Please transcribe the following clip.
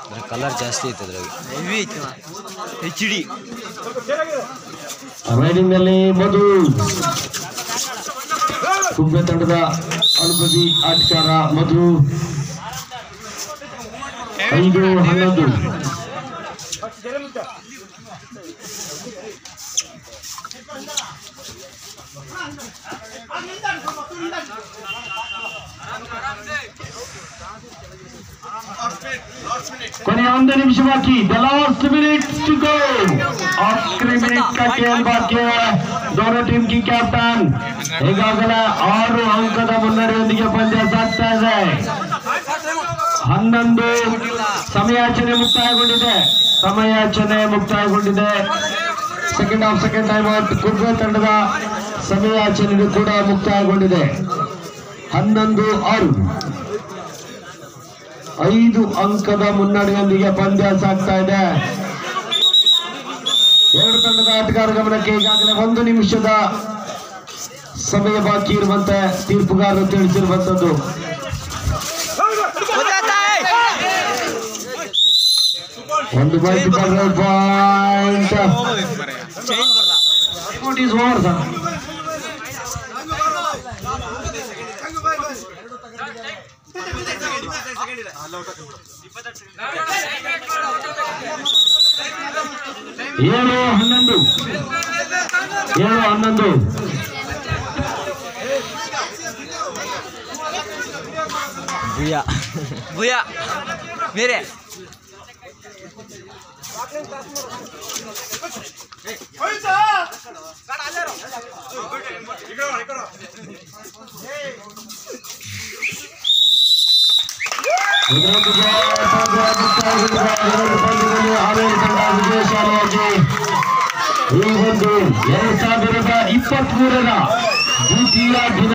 Colour ಜಾಸ್ತಿ ಐತೆ ಅದ್ರಾಗ ಹೆವಿ ಐತಿ ಹೆಚ್ ಡಿ ರೈಡಿಂಗ್ ನಲ್ಲಿ ಮಧು ಕುಂಬೆ ತಂಡದ ಅನುಭವಿ ಆಟಗಾರ ಮಧು ಐದು ಹನ್ನೊಂದು ಕೊನೆಯ ಒಂದು ನಿಮಿಷ ಬಾಕಿ the last minute to go ಆखिरी मिनट का खेल बाकी है दोनों टीम की कैप्टन ಈಗಾಗಲೇ ಆರು ಅಂಕದ ಮುನ್ನಡೆಯೊಂದಿಗೆ ಪಂದ್ಯ ಸಾಗ್ತಾ ಇದೆ ಹನ್ನೊಂದು ಸಮಯಾಚನೆ ಮುಕ್ತಾಯಗೊಂಡಿದೆ ಸಮಯಾಚನೆ ಮುಕ್ತಾಯಗೊಂಡಿದೆ second half second time out Coorg ತಂಡದ ಸಮಯಾಚನೆ ಕೂಡ ಮುಕ್ತಾಯಗೊಂಡಿದೆ ಹನ್ನೊಂದು ಆರು ಐದು ಅಂಕದ ಮುನ್ನಡೆಯೊಂದಿಗೆ ಪಂದ್ಯ ಸಾಗ್ತಾ ಇದೆ ಎರಡು ತಂಡದ ಆಟಗಾರ ಗಮನಕ್ಕೆ ಈಗಾಗಲೇ ಒಂದು ನಿಮಿಷದ ಸಮಯ ಬಾಕಿ ಇರುವಂತೆ ತೀರ್ಪುಗಾರರು ತಿಳಿಸಿರುವಂತದ್ದು ಒಂದು ಬಾಕಿ ಪಾಯಿಂಟ್ ಚೈನ್ ಬರ್ದ ಈಸ್ ಓವರ್ ಸರ್ ಏಳು ಹನ್ನೊಂದು ಏಳು ಹನ್ನೊಂದು ಭೂಯ ಭೂಯ ಬೇರೆ ಇದರೊಂದಿಗೆ ಪಂದ್ಯ ಮುಕ್ತಾಯಗೊಂಡಿದೆ. ಎರಡು ಪಂದ್ಯದಲ್ಲಿ ಹಾವೇರಿ ತಂಡ ವಿಜಯಶಾಲಿಯಾಗಿ ಈ ಒಂದು ಎರಡ್ ಸಾವಿರದ ಇಪ್ಪತ್ತ್ ಮೂರರ ದ್ವಿತೀಯ ದಿನ